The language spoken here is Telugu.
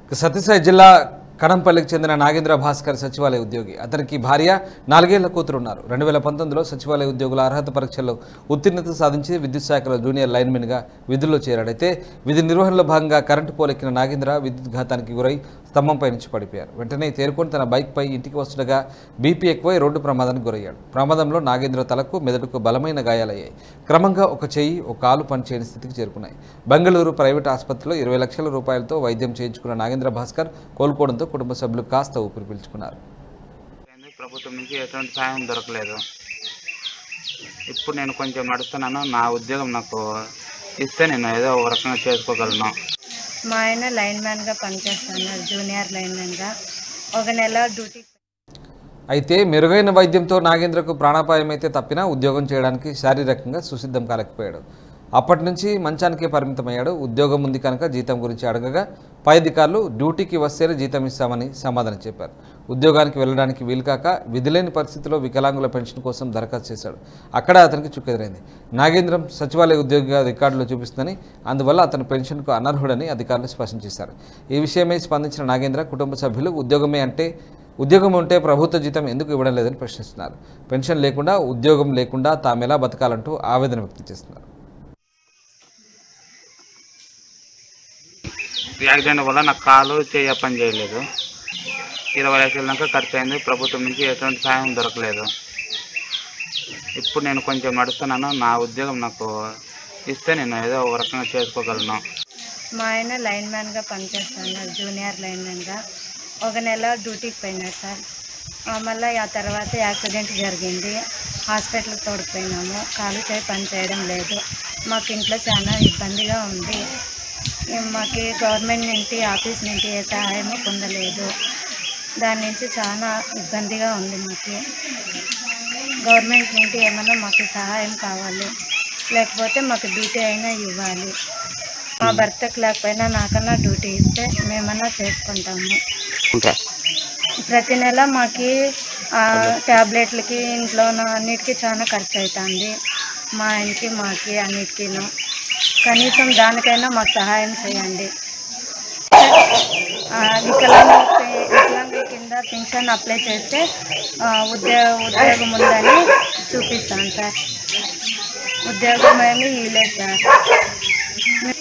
సత్యసాయి జిల్లా కడంపల్లికి చెందిన నాగేంద్ర భాస్కర్ సచివాలయ ఉద్యోగి అతనికి భార్య నాలుగేళ్ల కూతురు ఉన్నారు రెండు వేల పంతొమ్మిదిలో సచివాలయ ఉద్యోగుల అర్హత పరీక్షల్లో ఉత్తీర్ణత సాధించి విద్యుత్ శాఖలో జూనియర్ లైన్మెన్గా విధుల్లో చేరాడైతే విధి నిర్వహణలో భాగంగా కరెంటు పోలెక్కిన నాగేంద్ర విద్యుత్ ఘాతానికి గురై స్తంభంపై నుంచి పడిపోయారు వెంటనే తేరుకొని తన బైక్పై ఇంటికి వస్తుండగా బీపీ ఎక్కువై రోడ్డు ప్రమాదానికి గురయ్యాడు ప్రమాదంలో నాగేంద్ర తలకు మెదడుకు బలమైన గాయాలయ్యాయి క్రమంగా ఒక చెయ్యి ఒక కాలు పనిచేయని స్థితికి చేరుకున్నాయి బెంగళూరు ప్రైవేట్ ఆసుపత్రిలో ఇరవై లక్షల రూపాయలతో వైద్యం చేయించుకున్న నాగేంద్ర భాస్కర్ కోలుకోవడంతో కుటుంబ సభ్యులు కాస్త ఊపిరి పీల్చుకున్నారు ఏంది ప్రభుత్వం నుంచి ఎటువంటి సాయం దొరకలేదు ఇప్పుడు నేను కొంచెం నడుస్తున్నాను నా ఉద్యోగం నాకు ఇస్తే నేను ఏదో ఒక రకంగా చేసుకోగలను మా ఆయన లైన్ మ్యాన్గా పనిచేస్తున్నారు జూనియర్ లైన్ మ్యాన్గా ఒక నెల డ్యూటీ అయితే మెరుగైన వైద్యంతో నాగేంద్రకు ప్రాణాపాయం అయితే తప్పినా ఉద్యోగం చేయడానికి శారీరకంగా సుసిద్ధం కాలేకపోయాడు అప్పటి నుంచి మంచానికే పరిమితమయ్యాడు ఉద్యోగం ఉంది కనుక జీతం గురించి అడగగా పై అధికారులు డ్యూటీకి వస్తేనే జీతం ఇస్తామని సమాధానం చెప్పారు ఉద్యోగానికి వెళ్ళడానికి వీలుకాక విధిలేని పరిస్థితిలో వికలాంగుల పెన్షన్ కోసం దరఖాస్తు చేశాడు అక్కడ అతనికి చుక్కెదురైంది నాగేంద్రం సచివాలయ ఉద్యోగిగా రికార్డులో చూపిస్తుందని అందువల్ల అతను పెన్షన్కు అనర్హుడని అధికారులు స్పష్టం చేశారు ఈ విషయమై స్పందించిన నాగేంద్ర కుటుంబ సభ్యులు ఉద్యోగమే అంటే ఉద్యోగం ఉంటే ప్రభుత్వ జీతం ఎందుకు ఇవ్వడం లేదని ప్రశ్నిస్తున్నారు పెన్షన్ లేకుండా ఉద్యోగం లేకుండా తామెలా బతకాలంటూ ఆవేదన వ్యక్తం చేస్తున్నారు యాక్సిడెంట్ వల్ల నాకు కాలు చేయ పని చేయలేదు ఇరవై లక్షల దాకా ఖర్చు అయింది ప్రభుత్వం నుంచి ఎటువంటి సాయం దొరకలేదు ఇప్పుడు నేను కొంచెం నడుస్తున్నాను నా ఉద్యోగం నాకు ఇస్తే నేను ఏదో ఒక రకంగా చేసుకోగలను మా ఆయన లైన్ మ్యాన్గా పనిచేస్తున్నారు జూనియర్ లైన్ మ్యాన్గా ఒక నెల డ్యూటీకి పోయినాడు సార్ ఆ, మళ్ళీ ఆ తర్వాత యాక్సిడెంట్ జరిగింది హాస్పిటల్కి తోడిపోయినాము కాలు చేయి పని చేయడం లేదు మాకు ఇంట్లో చాలా ఇబ్బందిగా ఉంది మాకు గవర్నమెంట్ నుండి ఆఫీస్ నుండి ఏ సహాయము పొందలేదు దాని నుంచి చాలా ఇబ్బందిగా ఉంది మాకు గవర్నమెంట్ నుండి ఏమైనా మాకు సహాయం కావాలి లేకపోతే మాకు డ్యూటీ అయినా ఇవ్వాలి మా భర్తకు లేకపోయినా నాకన్నా డ్యూటీ ఇస్తే మేమన్నా చేసుకుంటాము ప్రతి నెల మాకి ఆ, ట్యాబ్లెట్లకి ఇంట్లో అన్నిటికీ చాలా ఖర్చు అవుతుంది మా ఆయనకి మాకి అన్నిటికీను కనీసం దానికైనా మాకు సహాయం చేయండి ఆ, వికలాంగ వికలాంగుల కింద పెన్షన్ అప్లై చేస్తే ఆ, ఉద్యోగ ఉద్యోగం ఉందని చూపిస్తాను సార్ ఉద్యోగం ఏమీ ఇవ్వలేదు సార్